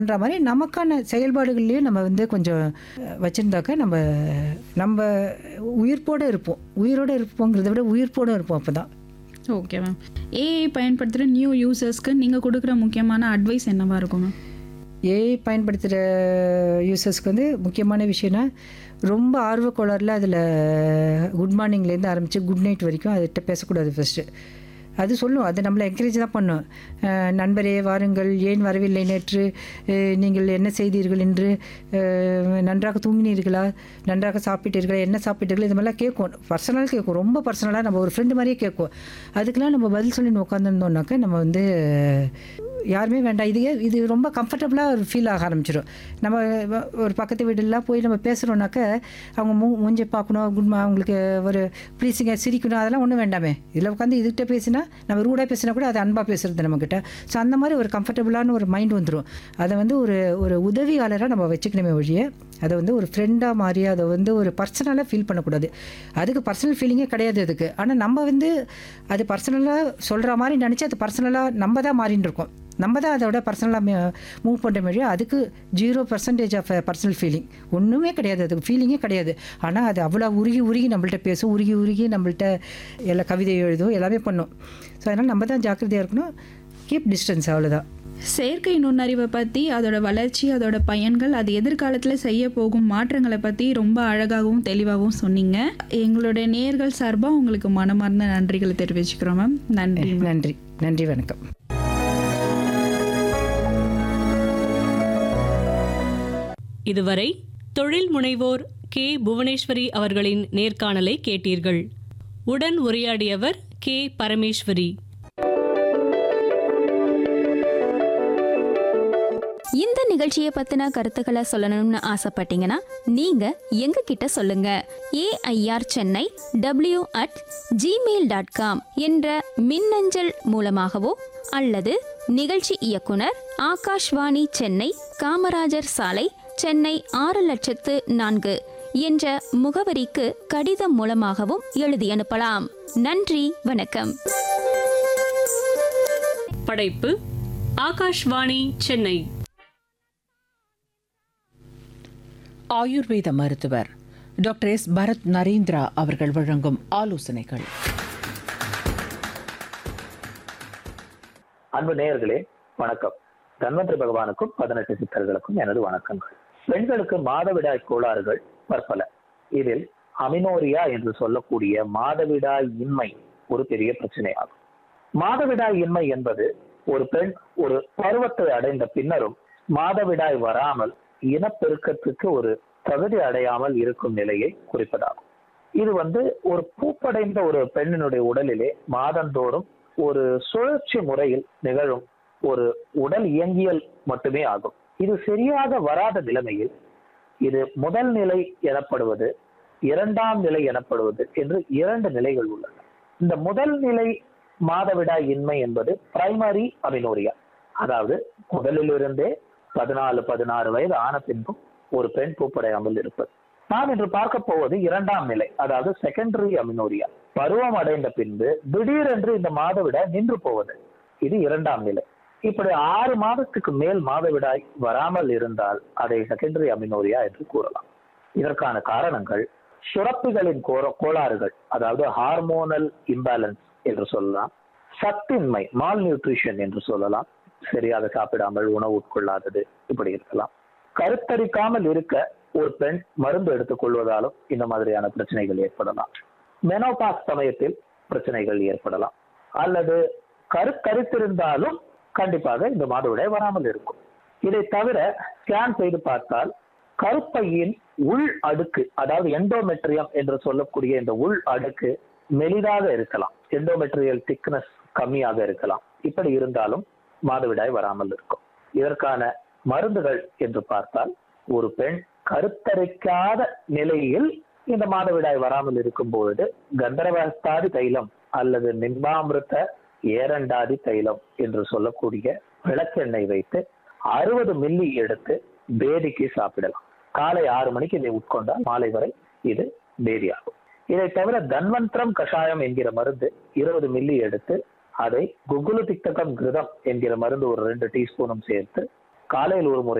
ன்ற மாதிரி நமக்கான செயல்பாடுகள்லையும் நம்ம வந்து கொஞ்சம் அஹ், வச்சிருந்தாக்க நம்ம நம்ம உயிர்ப்போடு இருப்போம் உயிரோடு இருப்போங்கிறத விட உயிர்ப்போடு இருப்போம் அப்போ தான் ஓகே மேம் ஏஐ பயன்படுத்துகிற நியூ யூசர்ஸ்க்கு நீங்கள் கொடுக்குற முக்கியமான அட்வைஸ் என்னவா இருக்கும் மேம் ஏஐ பயன்படுத்துகிற யூசர்ஸ்க்கு வந்து முக்கியமான விஷயம்னா ரொம்ப ஆர்வக்கோளாறில் அதில் குட் மார்னிங்லேருந்து ஆரம்பித்து குட் நைட் வரைக்கும் அதுகிட்ட பேசக்கூடாது ஃபஸ்ட்டு அது சொல்லும் அது நம்மளை என்கரேஜ் தான் பண்ணும் அஹ், நண்பரே வாருங்கள் ஏன் வரவில்லை நேற்று அஹ், நீங்கள் என்ன செய்தீர்கள் என்று அஹ், நன்றாக தூங்கினீர்களா நன்றாக சாப்பிட்டீர்களா என்ன சாப்பிட்டீர்கள் இது மாதிரிலாம் கேட்கும் பர்சனலாக கேட்கும் ரொம்ப பர்சனலாக நம்ம ஒரு ஃப்ரெண்டு மாதிரியே கேட்கும் அதுக்கெல்லாம் நம்ம பதில் சொல்லி உட்காந்துருந்தோம்னாக்க நம்ம வந்து யாருமே வேண்டாம் இது இது ரொம்ப கம்ஃபர்டபுளாக ஒரு ஃபீல் ஆக ஆரம்பிச்சிடும் நம்ம வ- ஒரு பக்கத்து வீடுலாம் போய் நம்ம பேசுகிறோம்னாக்க அவங்க மூ மூஞ்சை பார்க்கணும் குட் மா அவங்களுக்கு ஒரு ப்ளீஸிங்க சிரிக்கணும் அதெல்லாம் ஒன்றும் வேண்டாமே இதில் உட்காந்து இதுகிட்ட பேசினா நம்ம ரூடாக பேசினா கூட அது அன்பாக பேசுறது நம்மக்கிட்ட ஸோ அந்த மாதிரி ஒரு கம்ஃபர்டபுளான ஒரு மைண்ட் வந்துடும் அதை வந்து ஒரு ஒரு உதவியாளராக நம்ம வச்சுக்கணுமே ஒழிய அதை வந்து ஒரு ஃப்ரெண்டாக மாறி அதை வந்து ஒரு பர்சனலாக ஃபீல் பண்ணக்கூடாது அதுக்கு பர்சனல் ஃபீலிங்கே கிடையாது அதுக்கு ஆனால் நம்ம வந்து அது பர்சனலாக சொல்கிற மாதிரி நினச்சி அது பர்சனலாக நம்ம தான் மாறின்னு இருக்கோம் நம்ம தான் அதோட பர்சனலாக மூவ் பண்ணுற மாதிரியே அதுக்கு zero percentage of personal feeling ஒன்றுமே கிடையாது அதுக்கு ஃபீலிங்கே கிடையாது ஆனால் அது அவ்வளோ உருகி உருகி நம்மள்ட்ட பேசும் உருகி உருகி நம்மள்ட்ட எல்லா கவிதை எழுதும் எல்லாமே பண்ணும் ஸோ அதனால் நம்ம தான் ஜாக்கிரதையாக இருக்கணும் கீப் டிஸ்டன்ஸ் அவ்வளோதான் செயற்கை நுண்ணறிவை பற்றி அதோட வளர்ச்சி அதோட பயன்கள் அது எதிர்காலத்தில் செய்ய போகும் மாற்றங்களை பற்றி ரொம்ப அழகாகவும் தெளிவாகவும் சொன்னீங்க எங்களுடைய நேர்கள் சார்பாக உங்களுக்கு மனமார்ந்த நன்றிகளை தெரிவிச்சுக்கிறோம் மேம் நன்றி நன்றி நன்றி வணக்கம் இதுவரை தொழில் முனைவோர் கே புவனேஸ்வரி அவர்களின் நேர்காணலை கேட்டீர்கள் உடன் உரையாடியவர் கே பரமேஸ்வரி இந்த நிகழ்ச்சியை பத்தின கருத்துக்களை சொல்லணும்னு ஆசைப்பட்டீங்கன்னா நீங்க எங்க கிட்ட சொல்லுங்க AIR Chennai W at Gmail dot com என்ற மின்னஞ்சல் மூலமாகவோ அல்லது நிகழ்ச்சி இயக்குனர் ஆகாஷ்வாணி சென்னை காமராஜர் சாலை சென்னை ஆறு லட்சத்து நான்கு என்ற முகவரிக்கு கடிதம் மூலமாகவும் எழுதி அனுப்பலாம் நன்றி வணக்கம் படைப்பு ஆகாஷ்வாணி சென்னை ஆயுர்வேத மருத்துவர் டாக்டர் எஸ் பரத் நரேந்திரா அவர்கள் வழங்கும் ஆலோசனைகள் அன்பு நேயர்களே வணக்கம் தன்வந்திரி பகவானுக்கும் பதினெட்டு சித்தர்களுக்கும் எனது வணக்கங்கள் பெண்களுக்கு மாதவிடாய் கோளாறுகள் பற்பல இதில் அமினோரியா என்று சொல்லக்கூடிய மாதவிடாய் இன்மை ஒரு பெரிய பிரச்சனையாகும் மாதவிடாய் இன்மை என்பது ஒரு பெண் ஒரு பருவத்தை அடைந்த பின்னரும் மாதவிடாய் வராமல் இனப்பெருக்கத்துக்கு ஒரு தகுதி அடையாமல் இருக்கும் நிலையை குறிப்பதாகும் இது வந்து ஒரு பூப்படைந்த ஒரு பெண்ணினுடைய உடலிலே மாதந்தோறும் ஒரு சுழற்சி முறையில் நிகழும் ஒரு உடல் இயங்கியல் மட்டுமே ஆகும் இது சரியாக வராத நிலைமையில் இது முதல் நிலை எனப்படுவது இரண்டாம் நிலை எனப்படுவது என்று இரண்டு நிலைகள் உள்ளன இந்த முதல் நிலை மாதவிடாய் இன்மை என்பது பிரைமரி அமினோரியா அதாவது முதலிலிருந்தே பதினாலு பதினாறு வயது ஆன பின்பும் ஒரு பெண் பூப்படையாமல் இருப்பது நாம் இன்று பார்க்க போவது இரண்டாம் நிலை அதாவது செகண்டரி அமினோரியா பருவம் அடைந்த பின்பு திடீரென்று இந்த மாதவிடாய் நின்று போவது இது இரண்டாம் நிலை இப்படி ஆறு மாதத்துக்கு மேல் மாதவிடாய் வராமல் இருந்தால் அதை செகண்டரி அமினோரியா என்று கூறலாம் இதற்கான காரணங்கள் சுரப்பிகளின் கோர- கோளாறுகள் அதாவது ஹார்மோனல் இம்பேலன்ஸ் என்று சொல்லலாம் சத்தின்மை மால் நியூட்ரிஷன் என்று சொல்லலாம் சரியாக சாப்பிடாமல் உணவு உட்கொள்ளாதது இப்படி இருக்கலாம் கருத்தரிக்காமல் இருக்க ஒரு பெண் மருந்து எடுத்துக் கொள்வதாலும் இந்த மாதிரியான பிரச்சனைகள் ஏற்படலாம் மெனோபாஸ் சமயத்தில் பிரச்சனைகள் ஏற்படலாம் அல்லது கருத்தரித்திருந்தாலும் கண்டிப்பாக இந்த மாதவிடாய் வராமல் இருக்கும் இதை தவிர ஸ்கேன் செய்து பார்த்தால் கருப்பையின் உள் அடுக்கு அதாவது எண்டோமெட்ரியம் என்று சொல்லக்கூடிய இந்த உள் அடுக்கு மெலிதாக இருக்கலாம் எண்டோமெட்ரியல் திக்னஸ் கம்மியாக இருக்கலாம் இப்படி இருந்தாலும் மாதவிடாய் வராமல் இருக்கும் இதற்கான மருந்துகள் என்று பார்த்தால் ஒரு பெண் கருத்தரிக்காத நிலையில் இந்த மாதவிடாய் வராமல் இருக்கும் பொழுது கந்தரவஸ்தாதி தைலம் அல்லது நிம்பாமிருத்த ஏரண்டாதி தைலம் என்று சொல்லக்கூடிய விளக்கெண்ணெய் வைத்து அறுபது மில்லி எடுத்து பேதிக்கு சாப்பிடலாம் காலை ஆறு மணிக்கு இதை உட்கொண்டால் மாலை வரை இது பேதியாகும் இதை தவிர தன்வந்திரம் கஷாயம் என்கிற மருந்து இருபது மில்லி எடுத்து அதை குகுலு திக்தகம் கிருதம் என்கிற மருந்து ஒரு ரெண்டு டீஸ்பூனும் சேர்த்து காலையில் ஒரு முறை